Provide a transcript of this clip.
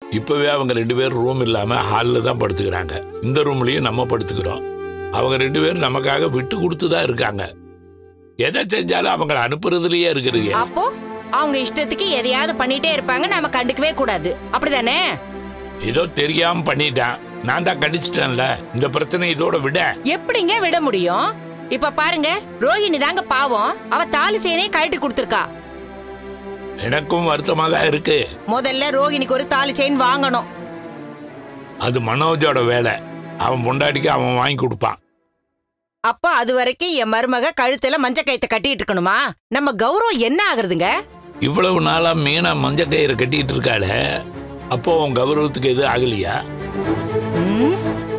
இப்பவே அவங்க ரெண்டு பேரும் ரூம் இல்லாம ஹாலில் தான் படுத்துக்கிறாங்க இந்த ரூம்லயும் நம்ம படுத்துக்கிறோம் அவங்க ரெண்டு பேரும் நமக்காக விட்டு கொடுத்து தான் இருக்காங்க எதை செஞ்சாலும் அவங்கள அனுப்புறதுலயே இருக்கிறீங்க அப்போ அவங்க இஷ்டத்துக்கு எதையாவது பண்ணிட்டே இருப்பாங்க நாம கண்டுக்கவே கூடாது அப்படிதானே ஏதோ தெரியாம பண்ணிட்டான் நான் தான் கணிச்சிட்டேன்ல இந்த பிரச்சனை இதோட விட எப்படிங்க விட முடியும் இப்ப பாருங்க ரோஹிணி தாங்க பாவம் அவ தாலி செயினே கழட்டி கொடுத்துருக்கா எனக்கும் வருத்தமா தான் இருக்கு முதல்ல ரோஹிணிக்கு ஒரு தாலி செயின் வாங்கணும் அது மனோஜோட வேலை அவன் பொண்டாடிக்கு அவன் வாங்கி கொடுப்பான் அப்ப அது வரைக்கும் என் மருமக கழுத்துல மஞ்ச கயித்தை கட்டிட்டு இருக்கணுமா நம்ம கௌரவம் என்ன ஆகுறதுங்க இவ்வளவு நாளா மீனா மஞ்ச கயிறை கட்டிட்டு இருக்காளே அப்போ உன் கௌரவத்துக்கு எதுவும் ஆகலையா ம்,